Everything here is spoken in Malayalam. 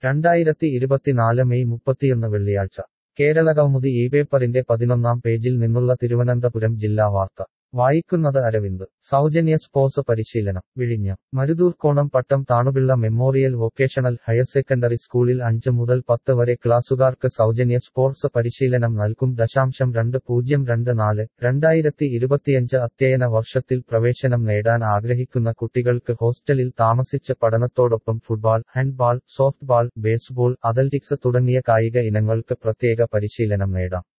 രണ്ടായിരത്തി ഇരുപത്തിനാല് മെയ് മുപ്പത്തിയൊന്ന് വെള്ളിയാഴ്ച കേരളകൗമുദി ഈ പേപ്പറിന്റെ പതിനൊന്നാം പേജിൽ നിന്നുള്ള തിരുവനന്തപുരം ജില്ലാ വാർത്ത വായിക്കുന്നത് അരവിന്ദ് സൗജന്യ സ്പോർട്സ് പരിശീലനം വിഴിഞ്ഞം Maruthoorkonam Pattom Thanupillai memorial vocational higher secondary സ്കൂളിൽ അഞ്ച് മുതൽ പത്ത് വരെ ക്ലാസുകാർക്ക് സൗജന്യ സ്പോർട്സ് പരിശീലനം നൽകും ദശാംശം രണ്ട് പൂജ്യം രണ്ട് നാല് രണ്ടായിരത്തി ഇരുപത്തിയഞ്ച് അധ്യയന വർഷത്തിൽ പ്രവേശനം നേടാൻ ആഗ്രഹിക്കുന്ന കുട്ടികൾക്ക് ഹോസ്റ്റലിൽ താമസിച്ച് പഠനത്തോടൊപ്പം football handball softball baseball athletics തുടങ്ങിയ കായിക ഇനങ്ങൾക്ക് പ്രത്യേക പരിശീലനം നേടാം